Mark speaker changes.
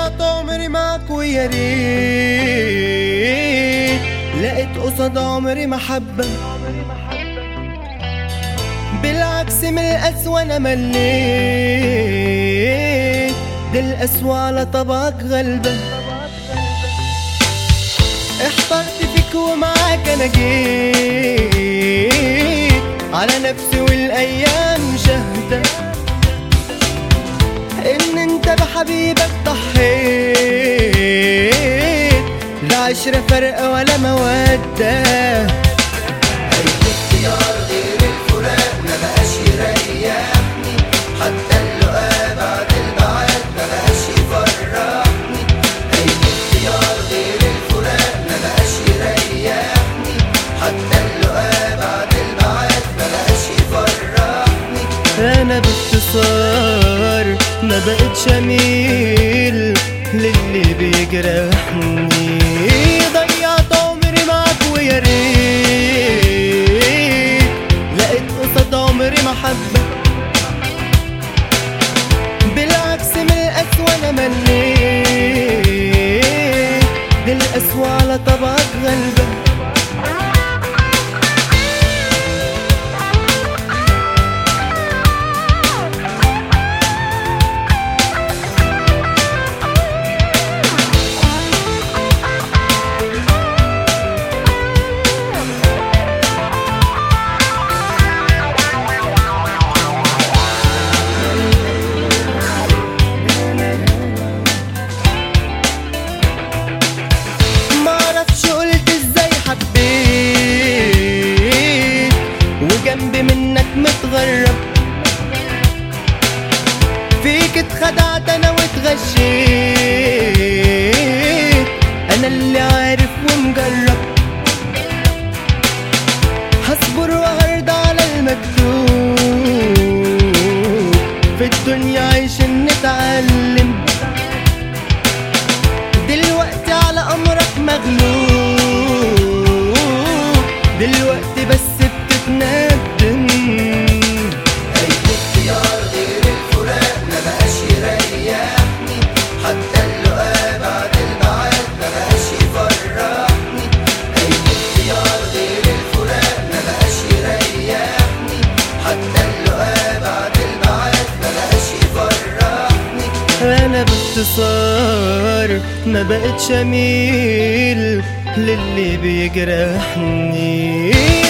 Speaker 1: ضيعت عمري معك ويا ريت لقيت قصاد عمري محبة بالعكس من القسوة أنا مليت دي القسوة على طبعك غلبة احترت فيك ومعاك أنا جيت على نفسي والأيام شهدة إن أنت بحبيبك ضحيت لا عشرة فرق ولا مودة
Speaker 2: اختيار غير الفراق ما بقاش يريحني حتى اللقاء بعد البعاد ما بقاش يفرحني اي اختيار غير الفراق ما بقاش يريحني حتى اللقاء بعد البعاد ما بقاش يفرحني
Speaker 1: انا باختصار ما بقتش اميل للي بيجرحني ضيعت عمري معاك ويا ريت لقيت قصاد عمري محبة بالعكس من القسوة انا مليت دي القسوة على طبعك غلبة معرفش قلت ازاي حبيت وجنبي منك متغرب فيك اتخدعت انا واتغشيت انا اللي عارف ومجرب هصبر وهرضى على المكتوب في الدنيا عايشين نتعلم دلوقتي على امرك مغلوب دلوقتي بس بتتندم
Speaker 2: اي اختيار غير الفراق ما بقاش يريحني حتى اللقاء بعد البعاد ما بقاش يفرحني اي اختيار غير الفراق ما بقاش يريحني حتى اللقاء بعد البعاد ما بقاش يفرحني
Speaker 1: انا باختصار ما بقتش اميل للي بيجرحني